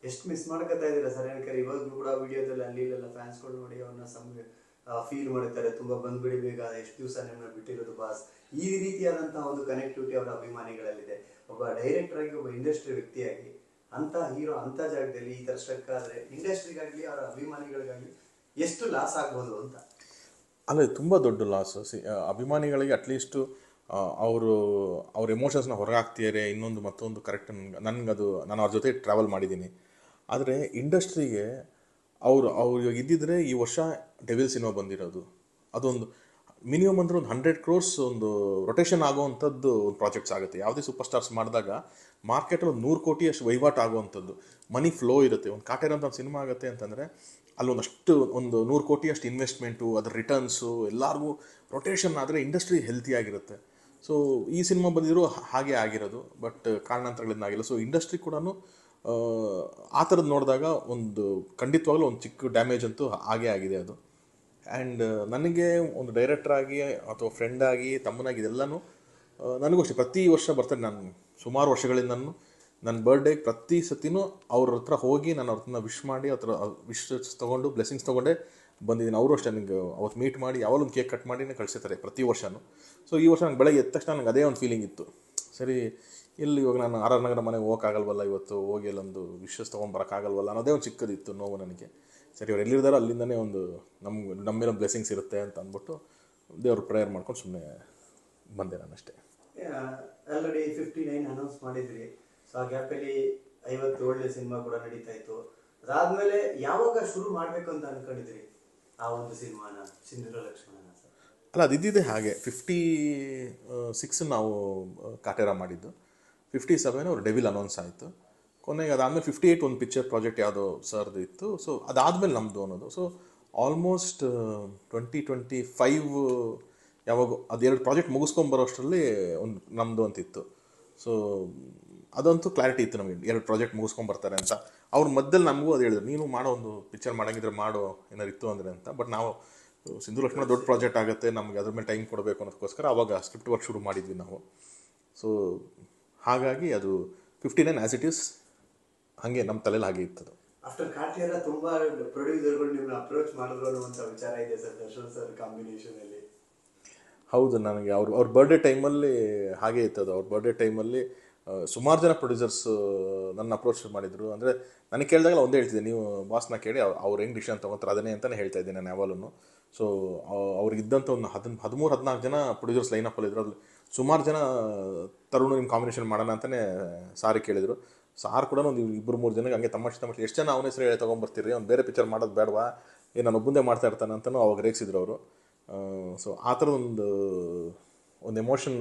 ಎಷ್ಟು ಮಿಸ್ ಮಾಡ್ಕೊತಾ ಇದ್ದೀರಾ ಸರ್ ಯಾಕಂದ್ರೆ ಇವಾಗಲೂ ಕೂಡ ವಿಡಿಯೋದಲ್ಲಿ ಅಲ್ಲಿ ಇಲ್ಲೆಲ್ಲ ಫ್ಯಾನ್ಸ್ಗಳು ನೋಡಿ ಅವ್ರನ್ನ ಸಮ್ ಫೀಲ್ ಮಾಡುತ್ತಾರೆ ತುಂಬಾ ಬಂದ್ಬಿಡಿ ಬೇಗ ಎಷ್ಟು ದಿವಸ ನಿಮ್ಮನ್ನ ಬಿಟ್ಟಿರೋದು ಬಾಸ್ ಈ ರೀತಿಯಾದಂತಹ ಒಂದು ಕನೆಕ್ಟಿವಿಟಿ ಅವರ ಅಭಿಮಾನಿಗಳಲ್ಲಿದೆ ಒಬ್ಬ ಡೈರೆಕ್ಟರ್ ಆಗಿ ಒಬ್ಬ ಇಂಡಸ್ಟ್ರಿ ವ್ಯಕ್ತಿಯಾಗಿ ಅಂತ ಹೀರೋ ಅಂತ ಜಾಗದಲ್ಲಿ ಈ ತರ ಸ್ಟ್ರಕ್ ಆದ್ರೆ ಇಂಡಸ್ಟ್ರಿಗಾಗ್ಲಿ ಅವರ ಅಭಿಮಾನಿಗಳಿಗಾಗ್ಲಿ ಎಷ್ಟು ಲಾಸ್ ಆಗ್ಬೋದು ಅಂತ ಅಲ್ಲ ಇದು ತುಂಬ ದೊಡ್ಡ ಲಾಸ್ ಸಿ ಆ, ಅಭಿಮಾನಿಗಳಿಗೆ ಅಟ್ಲೀಸ್ಟು ಅವರು ಅವ್ರ ಎಮೋಷನ್ಸ್ನ ಹೊರಗಾಕ್ತಿದ್ದಾರೆ ಇನ್ನೊಂದು ಮತ್ತೊಂದು ಕರೆಕ್ಟ್ ನನಗೆ ಅದು ನಾನು ಅವ್ರ ಜೊತೆ ಟ್ರಾವೆಲ್ ಮಾಡಿದ್ದೀನಿ ಆದರೆ ಇಂಡಸ್ಟ್ರಿಗೆ ಅವರು ಅವ್ರು ಇವಾಗ ಇದ್ದಿದ್ರೆ ಈ ವರ್ಷ ಡೆವಿಲ್ ಸಿನಿಮಾ ಬಂದಿರೋದು ಅದೊಂದು ಮಿನಿಮಮ್ ಅಂದ್ರೆ ಒಂದು ಹಂಡ್ರೆಡ್ ಕ್ರೋರ್ಸ್ ಒಂದು ರೊಟೇಷನ್ ಆಗುವಂಥದ್ದು ಒಂದು ಪ್ರಾಜೆಕ್ಟ್ಸ್ ಆಗುತ್ತೆ ಯಾವುದೇ ಸೂಪರ್ ಸ್ಟಾರ್ಸ್ ಮಾಡಿದಾಗ ಮಾರ್ಕೆಟಲ್ಲಿ ಒಂದು ನೂರು ಕೋಟಿ ಅಷ್ಟು ವಹಿವಾಟು ಆಗುವಂಥದ್ದು ಮನಿ ಫ್ಲೋ ಇರುತ್ತೆ ಒಂದು ಕಾಟೇರ್ ಅಂತ ಒಂದು ಸಿನಿಮಾ ಆಗುತ್ತೆ ಅಂತಂದರೆ ಅಲ್ಲೊಂದಷ್ಟು ಒಂದು ನೂರು ಕೋಟಿ ಅಷ್ಟು ಇನ್ವೆಸ್ಟ್ಮೆಂಟು ಅದ್ರ ರಿಟರ್ನ್ಸು ಎಲ್ಲರಿಗೂ ರೊಟೇಷನ್ ಆದರೆ ಇಂಡಸ್ಟ್ರಿ ಹೆಲ್ತಿ ಆಗಿರುತ್ತೆ ಸೊ ಈ ಸಿನಿಮಾ ಬಂದಿದ್ರು ಹಾಗೆ ಆಗಿರೋದು ಬಟ್ ಕಾರಣಾಂತರಗಳಿಂದ ಆಗಿಲ್ಲ ಸೊ ಇಂಡಸ್ಟ್ರಿ ಕೂಡ ಆ ಥರದ್ದು ನೋಡಿದಾಗ ಒಂದು ಖಂಡಿತವಾಗ್ಲೂ ಒಂದು ಚಿಕ್ಕ ಡ್ಯಾಮೇಜ್ ಅಂತೂ ಹಾಗೇ ಆಗಿದೆ ಅದು ಆ್ಯಂಡ್ ನನಗೆ ಒಂದು ಡೈರೆಕ್ಟರ್ ಆಗಿ ಅಥವಾ ಫ್ರೆಂಡ್ ಆಗಿ ತಮ್ಮನಾಗಿ ಇದೆಲ್ಲನೂ ಆ, ನನಗೂ ಅಷ್ಟೇ ಪ್ರತಿ ವರ್ಷ ಬರ್ತಾರೆ ನಾನು ಸುಮಾರು ವರ್ಷಗಳಿಂದ ನಾನು ನನ್ನ ಬರ್ಡೇಗೆ ಪ್ರತಿ ಸತಿನೂ ಅವ್ರ ಹತ್ರ ಹೋಗಿ ನಾನು ಅವ್ರ ಹತ್ರ ವಿಶ್ ಮಾಡಿ ಅವ್ರ ವಿಶ್ ತೊಗೊಂಡು ಬ್ಲೆಸ್ಸಿಂಗ್ಸ್ ತೊಗೊಂಡೆ ಬಂದಿದ್ದೀನಿ ಅವರು ಅಷ್ಟೇ ನನಗೆ ಅವತ್ತು ಮೀಟ್ ಮಾಡಿ ಯಾವಾಗಲೂ ಒಂದು ಕೇಕ್ ಕಟ್ ಮಾಡಿನೇ ಕಳಿಸಿರ್ತಾರೆ ಪ್ರತಿ ವರ್ಷನೂ ಸೊ ಈ ವರ್ಷ ನಂಗೆ ಬೆಳಗ್ಗೆ ಎದ್ದ ತಕ್ಷಣ ನನಗೆ ಅದೇ ಒಂದು ಫೀಲಿಂಗ್ ಇತ್ತು ಸರಿ ಇಲ್ಲಿ ಇವಾಗ ನಾನು ಆರ್ ಆರ್ ನಗರ ಮನೆಗೆ ಹೋಗೋಕ್ಕಾಗಲ್ವಲ್ಲ ಇವತ್ತು ಹೋಗಿ ಅಲ್ಲೊಂದು ವಿಶಸ್ ತೊಗೊಂಬರೋಕ್ಕಾಗಲ್ವಲ್ಲ ಅನ್ನೋದೇ ಒಂದು ಚಿಕ್ಕದಿತ್ತು ನೋವು ನನಗೆ ಸರಿ ಅವ್ರು ಎಲ್ಲಿರ್ದಾರೋ ಅಲ್ಲಿಂದನೇ ಒಂದು ನಮ್ಗೆ ನಮ್ಮ ಮೇಲೆ ಬ್ಲೆಸ್ಸಿಂಗ್ಸ್ ಇರುತ್ತೆ ಅಂತ ಅಂದ್ಬಿಟ್ಟು ದೇವ್ರ ಪ್ರೇಯರ್ ಮಾಡ್ಕೊಂಡು ಸುಮ್ಮನೆ ಬಂದೆ ನಾನು ಅಷ್ಟೇ ಆಲ್ರೆಡಿ ಫಿಫ್ಟಿ ನೈನ್ ಅನೌನ್ಸ್ ಮಾಡಿದ್ರಿ ಸೊ ಆ ಗ್ಯಾಪಲ್ಲಿ ಐವತ್ತು ಒಳ್ಳೆ ಸಿನಿಮಾ ಕೂಡ ನಡೀತಾ ಇತ್ತು ಅದಾದ್ಮೇಲೆ ಯಾವಾಗ ಶುರು ಮಾಡ್ಬೇಕು ಅಂತ ಅನ್ಕೊಂಡಿದ್ರಿ ಆ ಒಂದು ಸಿನಿಮಾನ ಸಿಂಧೂರ ಲಕ್ಷ್ಮಣನ ಸರ್ ಅಲ್ಲ ಅದು ಇದ್ದಿದ್ದೆ ಹಾಗೆ ಫಿಫ್ಟಿ ಸಿಕ್ಸ್ ನಾವು ಆ, ಕಾಟೇರ ಮಾಡಿದ್ದು ಫಿಫ್ಟಿ ಸೆವೆನ್ ಅವ್ರು ಡೆವಿಲ್ ಅನೌನ್ಸ್ ಆಯಿತು ಕೊನೆಗೆ ಅದಾದಮೇಲೆ ಫಿಫ್ಟಿ ಏಯ್ಟ್ ಒಂದು ಪಿಕ್ಚರ್ ಪ್ರಾಜೆಕ್ಟ್ ಯಾವುದೋ ಸರ್ದು ಇತ್ತು ಸೊ ಅದಾದಮೇಲೆ ನಮ್ಮದು ಅನ್ನೋದು so almost twenty twenty five ಯಾವಾಗ ಅದೆರಡು ಪ್ರಾಜೆಕ್ಟ್ ಮುಗಿಸ್ಕೊಂಬರೋಷ್ಟರಲ್ಲಿ ಒಂದು ನಮ್ಮದು ಅಂತಿತ್ತು ಸೊ ಅದಂತೂ ಕ್ಲಾರಿಟಿ ಇತ್ತು ನಮಗೆ ಎರಡು ಪ್ರಾಜೆಕ್ಟ್ ಮುಗಿಸ್ಕೊಂಬರ್ತಾರೆ ಅಂತ ಅವ್ರ ಮಧ್ಯದಲ್ಲಿ ನಮಗೂ ಅದು ಹೇಳಿದ್ರು ನೀನು ಮಾಡೋ ಒಂದು ಪಿಕ್ಚರ್ ಮಾಡಂಗಿದ್ರೆ ಮಾಡೋ ಏನಾರು ಇತ್ತು ಅಂದರೆ ಅಂತ ಬಟ್ ನಾವು ಸಿಂಧು ಲಕ್ಷ್ಮಣ ದೊಡ್ಡ ಪ್ರಾಜೆಕ್ಟ್ ಆಗುತ್ತೆ ನಮಗೆ ಅದ್ರ ಮೇಲೆ ಟೈಮ್ ಕೊಡಬೇಕು ಅನ್ನೋದಕ್ಕೋಸ್ಕರ ಅವಾಗ ಸ್ಕ್ರಿಪ್ಟ್ ವರ್ಕ್ ಶುರು ಮಾಡಿದ್ವಿ ನಾವು ಸೊ ಹಾಗಾಗಿ ಅದು fifty nine as it is ಹಾಗೆ ನಮ್ಮ ತಲೆಯಲ್ಲಿ ಹಾಗೆ ಇತ್ತದು ಆಫ್ಟರ್ ಕಾಟಿಯರ ತುಂಬಾ ಪ್ರೊಡ್ಯೂಸರ್ಗಳು ನಿಮ್ಮನ್ನ ಅಪ್ರೋಚ್ ಮಾಡಿದ್ರು ಅನ್ನುವಂಥ ವಿಚಾರ ಇದೆ ಸರ್ ದರ್ಶನ್ ಸರ್ ಕಾಂಬಿನೇಷನ್ ಅಲ್ಲಿ ಹೌದು ನನಗೆ ಅವ್ರ ಅವ್ರ ಬರ್ಡೇ ಟೈಮಲ್ಲಿ ಹಾಗೆ ಇತ್ತು ಅದು ಅವ್ರ ಬರ್ಡೇ ಟೈಮಲ್ಲಿ ಸುಮಾರು ಜನ ಪ್ರೊಡ್ಯೂಸರ್ಸ್ ನನ್ನ ಅಪ್ರೋಚ್ ಮಾಡಿದರು ಅಂದರೆ ನನಗೆ ಕೇಳಿದಾಗ ಒಂದೇ ಹೇಳ್ತಿದ್ದೆ ನೀವು ಬಾಸ್ನ ಕೇಳಿ ಅವ್ರು ಅವ್ರು ಹೆಂಗೆ ಡಿಸಿಷನ್ ತೊಗೊತಾರೆ ಅದನ್ನೇ ಅಂತಲೇ ಹೇಳ್ತಾ ಇದ್ದೆ ನಾನು ಯಾವಾಗಲೂ ಸೊ ಅವ್ರಿಗಿದ್ದಂಥ ಒಂದು ಹದಿನ ಹದಿಮೂರು ಹದಿನಾಲ್ಕು ಜನ ಪ್ರೊಡ್ಯೂಸರ್ಸ್ ಲೈನಪ್ಪಲ್ಲಿ ಇದ್ರು ಅದ್ರಲ್ಲಿ ಸುಮಾರು ಜನ ತರುಣ್ ನಿಮ್ಮ ಕಾಂಬಿನೇಷನ್ ಮಾಡೋಣ ಅಂತಲೇ ಸಾರಿ ಕೇಳಿದರು ಸಾರ್ ಕೂಡ ಒಂದು ಇಬ್ಬರು ಮೂರು ಜನಕ್ಕೆ ಹಂಗೆ ತಮಾಷೆ ತಮಾಷೆ ಎಷ್ಟು ಜನ ಅವನ ಹೆಸರು ಹೇಳಿ ತೊಗೊಂಬರ್ತೀರಿ ಅವ್ನು ಬೇರೆ ಪಿಕ್ಚರ್ ಮಾಡೋದು ಬೇಡವಾ ಏನು ನಾನು ಒಬ್ಬಂದೇ ಮಾಡ್ತಾ ಇರ್ತಾನೆ ಅಂತಲೂ ಅವಾಗ ರೇಗಿಸಿದ್ರು ಅವರು ಸೊ ಆ ಥರದ ಒಂದು ಒಂದು ಎಮೋಷನ್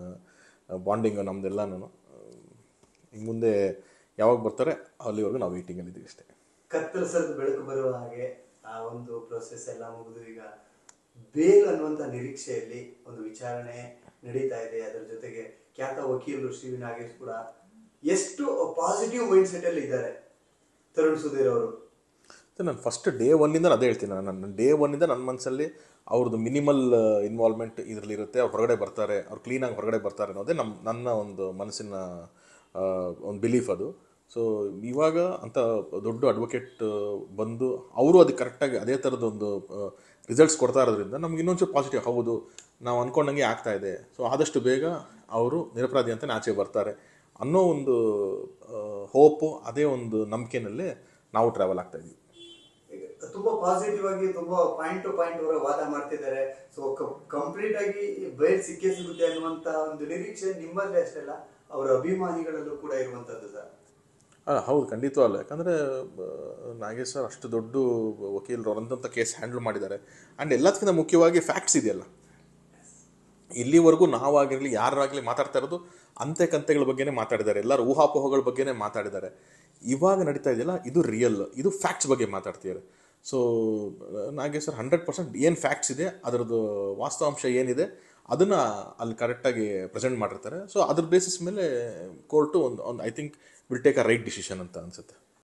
ಬಾಂಡಿಂಗ್ ನಮ್ದೆಲ್ಲನೂ ಇನ್ನು ಮುಂದೆ ಯಾವಾಗ ಬರ್ತಾರೆ ಅಲ್ಲಿವರೆಗೂ ನಾವು ವೀಟಿಂಗಲ್ಲಿದ್ದೀವಿ ಅಷ್ಟೇ ಕತ್ತರಿಸದ ಬೆಳಕು ಬರುವ ಹಾಗೆ ಆ ಒಂದು ಪ್ರೊಸೆಸ್ ಎಲ್ಲ ಮುಗಿದು ಈಗ ಬೇಲ್ ಅನ್ನುವಂಥ ನಿರೀಕ್ಷೆಯಲ್ಲಿ ಒಂದು ವಿಚಾರಣೆ ನಡೀತಾ ಇದೆ ಅದರ ಜೊತೆಗೆ ಖ್ಯಾತ ವಕೀಲರು ಶ್ರೀ ನಾಗೇಶ್ ಕೂಡ ಎಷ್ಟು ಪಾಸಿಟಿವ್ ಮೈಂಡ್ ಸೆಟ್ ಅಲ್ಲಿ ಇದ್ದಾರೆ ತರುಣ್ ಸುಧೀರ್ ಅವರು ಮತ್ತು ನಾನು ಫಸ್ಟ್ ಡೇ ಒನ್ನಿಂದ ಅದೇ ಹೇಳ್ತೀನಿ ನಾನು ನನ್ನ ಡೇ ಒನ್ನಿಂದ ನನ್ನ ಮನಸ್ಸಲ್ಲಿ ಅವ್ರದ್ದು ಮಿನಿಮಲ್ ಇನ್ವಾಲ್ವ್ಮೆಂಟ್ ಇದರಲ್ಲಿ ಇರುತ್ತೆ ಅವ್ರು ಹೊರಗಡೆ ಬರ್ತಾರೆ ಅವ್ರು ಕ್ಲೀನಾಗಿ ಹೊರಗಡೆ ಬರ್ತಾರೆ ಅನ್ನೋದೇ ನಮ್ಮ ನನ್ನ ಒಂದು ಮನಸ್ಸಿನ ಆ, ಒಂದು ಬಿಲೀಫ್ ಅದು ಸೊ ಇವಾಗ ಅಂತ ದೊಡ್ಡ ಅಡ್ವೊಕೇಟ್ ಬಂದು ಅವರು ಅದಕ್ಕೆ ಕರೆಕ್ಟಾಗಿ ಅದೇ ಥರದ ಒಂದು ರಿಸಲ್ಟ್ಸ್ ಕೊಡ್ತಾ ಇರೋದ್ರಿಂದ ನಮ್ಗೆ ಇನ್ನೊಂಚೂರು ಪಾಸಿಟಿವ್ ಹೌದು ನಾವು ಅಂದ್ಕೊಂಡಂಗೆ ಆಗ್ತಾ ಇದೆ ಸೊ ಆದಷ್ಟು ಬೇಗ ಅವರು ನಿರಪರಾಧಿ ಅಂತ ಆಚೆ ಬರ್ತಾರೆ ಅನ್ನೋ ಒಂದು ಹೋಪು ಅದೇ ಒಂದು ನಂಬಿಕೆನಲ್ಲೇ ನಾವು ಟ್ರಾವೆಲ್ ಆಗ್ತಾ ಇದ್ದೀವಿ ಈಗ ತುಂಬಾ ಪಾಸಿಟಿವ್ ಆಗಿ ತುಂಬಾ ಪಾಯಿಂಟ್ ಟು ಪಾಯಿಂಟ್ ಅವರ ವಾದ ಮಾಡ್ತಿದ್ದಾರೆ ಸೊ ಕಂಪ್ಲೀಟ್ ಆಗಿ ಬಯಲ್ ಸಿಕ್ಕೇ ಸಿಗುತ್ತೆ ಅನ್ನುವಂತ ಒಂದು ನಿರೀಕ್ಷೆ ನಿಮ್ಮಲ್ಲೇ ಅಷ್ಟೇ ಅಲ್ಲ ಅವರ ಅಭಿಮಾನಿಗಳಲ್ಲೂ ಕೂಡ ಇರುವಂತದ್ದು ಸರ್ ಅಲ್ಲ ಹೌದು ಖಂಡಿತವಲ್ಲ ಯಾಕಂದರೆ ನಾಗೇಶ್ ಸರ್ ಅಷ್ಟು ದೊಡ್ಡ ವಕೀಲರು ಅವರಂಥ ಕೇಸ್ ಹ್ಯಾಂಡಲ್ ಮಾಡಿದ್ದಾರೆ ಆ್ಯಂಡ್ ಎಲ್ಲದಕ್ಕಿಂತ ಮುಖ್ಯವಾಗಿ ಫ್ಯಾಕ್ಟ್ಸ್ ಇದೆಯಲ್ಲ ಇಲ್ಲಿವರೆಗೂ ನಾವಾಗಿರಲಿ ಯಾರಾಗಲಿ ಮಾತಾಡ್ತಾ ಇರೋದು ಅಂತೆ ಕಂತೆಗಳ ಬಗ್ಗೆನೇ ಮಾತಾಡಿದ್ದಾರೆ ಎಲ್ಲರೂ ಊಹಾಪೋಹಗಳ ಬಗ್ಗೆನೇ ಮಾತಾಡಿದ್ದಾರೆ ಇವಾಗ ನಡೀತಾ ಇದೆಯಲ್ಲ ಇದು ರಿಯಲ್ ಇದು ಫ್ಯಾಕ್ಟ್ಸ್ ಬಗ್ಗೆ ಮಾತಾಡ್ತಿದ್ದಾರೆ so Nagesh sir hundred percent ಏನು ಫ್ಯಾಕ್ಟ್ಸ್ ಇದೆ ಅದರದ್ದು ವಾಸ್ತವಾಂಶ ಏನಿದೆ ಅದನ್ನು ಅಲ್ಲಿ ಕರೆಕ್ಟಾಗಿ ಪ್ರೆಸೆಂಟ್ ಮಾಡಿರ್ತಾರೆ ಸೊ ಅದ್ರ ಬೇಸಿಸ್ ಮೇಲೆ ಕೋರ್ಟು ಒಂದು ಒಂದು I think will take a right decision ಅಂತ ಅನಿಸುತ್ತೆ